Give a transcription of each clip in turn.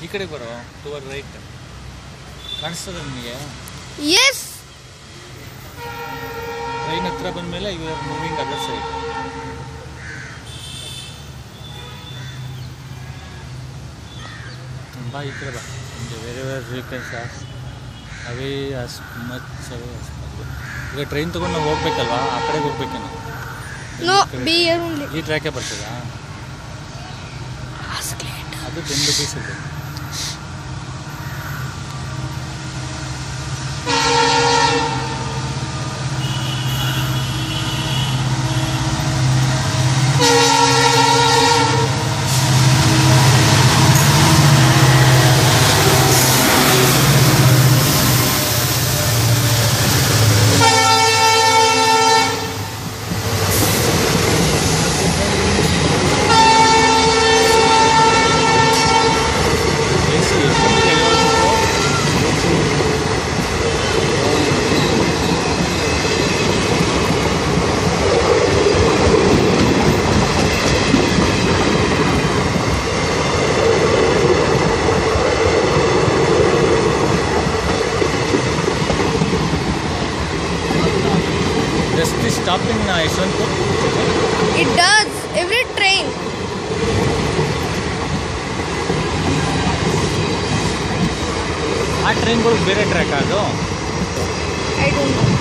ಈ ಕಡೆ ಬರೋ ಟುವರ್ ರೈಟ್ ಕಾಣಿಸ್ತದ ನಿಮಗೆ ಎಸ್ ಟ್ರೈನ್ ಹತ್ರ ಬಂದಮೇಲೆ you are moving other side ತುಂಬ ಈ ಕಡೆ ಬಾ ನಿಮಗೆ ಬೇರೆ ಬೇರೆ vehicles away as much away as possible. ಈಗ ಟ್ರೈನ್ ತೊಗೊಂಡು ನಾವು ಹೋಗ್ಬೇಕಲ್ವಾ ಆ ಕಡೆಗೆ ಹೋಗ್ಬೇಕೇನೋ ನೋ ಬಿ ಇಯರ್ ಓನ್ಲಿ ಈ ಟ್ರ್ಯಾಕೆ ಬರ್ತದಾ ಅದು ಟೆನ್ ರುಪೀಸ್ ಇದೆ ಎಸಿ ಎಷ್ಟೊಂದಿದೆ ಯೋಚಿಸು Does this stop in uh, Yeshwanthpur? It does every train ಆ ಟ್ರೈನ್ಗಳು ಬೇರೆ ಟ್ರ್ಯಾಕ್ ಅದು ಐ ಡೋಂಟ್ ನೋ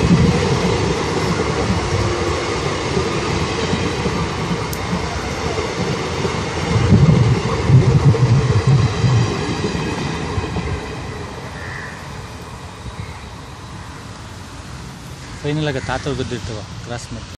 ಫೈನಲ್ ಆಗಿ ತಾತ ಬಿದ್ದಿರ್ತವ ಕ್ರಾಸ್ ಮಾಡಿ